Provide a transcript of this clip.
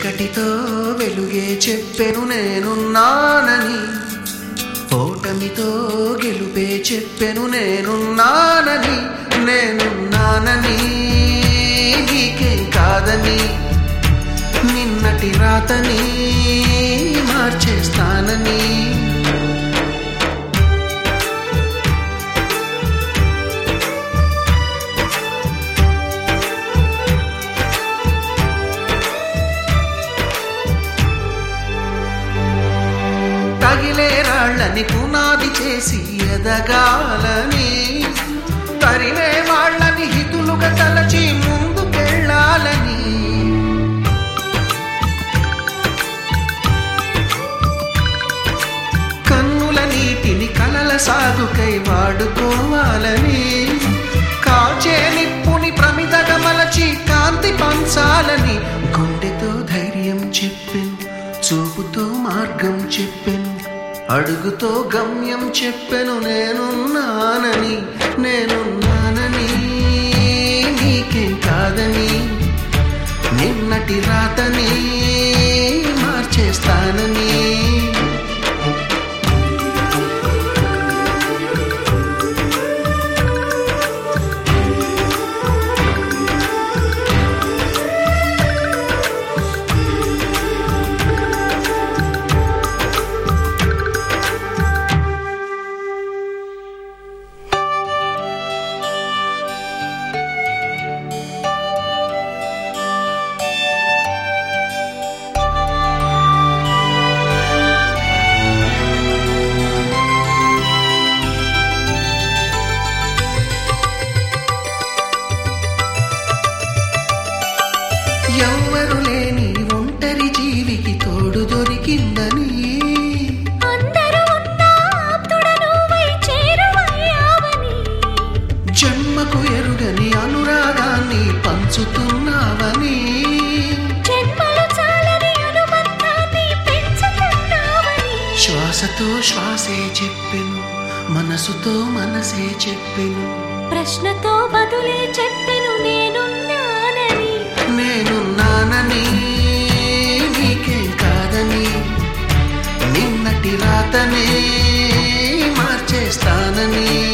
చీకటితో వెలుగే చెప్పెను నేనున్నానని ఓటమితో గెలుపే చెప్పెను నేనున్నానని నేనున్నానని నీకేం కాదని నిన్నటి రాతని మార్చేస్తానని తగిలే రాళ్ళని పునాది చేసి ఎదగాలని తరిమే వాళ్ళని హితులుగా తలచి ముందుకెళ్ళాలని కన్నుల నీటిని కలల సాగుకై వాడుకోవాలని కాచే నిప్పుని ప్రమిదగా మలచి కాంతి పంచాలని గుండెతో ధైర్యం చెప్పెను చూపుతో మార్గం చెప్పెను అడుగుతో గమ్యం చెప్పెను నేనున్నానని నేనున్నానని నీకేం కాదని నిన్నటి రాతని మార్చేస్తానని ఎవ్వరు లేని ఒంటరి జీవికి తోడు దొరికిందని అందరూ ఉన్నా ఆప్తుడనువై చేరువయ్యావని జన్మకు ఎరుగని అనురాగాన్ని పంచుతున్నావని జన్మలు చాలని అనుబంధాన్ని పెంచుతున్నావని శ్వాసతో శ్వాసే చెప్పెను మనసుతో మనసే చెప్పెను ప్రశ్నతో బదులే చెప్పెను నేనున్నానని నేనున్నానని నీకేం కాదని నిన్నటి రాతనే మార్చేస్తానని